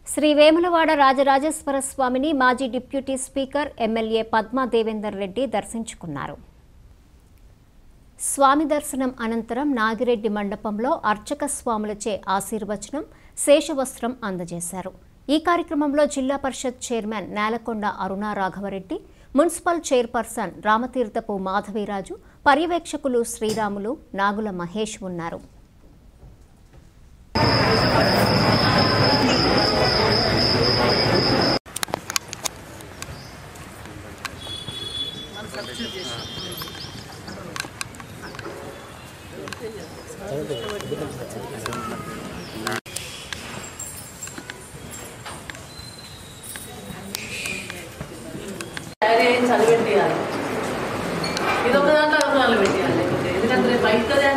శ్రీ వేములవాడ రాజరాజేశ్వర స్వామిని మాజీ deputy speaker MLA Padma Devender Reddy దర్శించుకున్నారు స్వామి దర్శనం అనంతరం నాగిరెడ్డి మండపంలో అర్చక స్వాములచే ఆశీర్వచనం శేషవస్త్రం అందజేశారు ఈ కార్యక్రమంలో zilla parishad chairman Nelakonda Aruna Raghavareddy municipal chairperson Ramatheerthapu Madhaviraju పర్యవేక్షకులు శ్రీరాములు నాగుల మహేష్ ఉన్నారు డైరీ చదివి పెట్టేయాలి ఇది ఒక దాంట్లో ఒక దాంట్లో పెట్టేయాలి లేకపోతే ఎందుకంటే రేపు అవుతుంది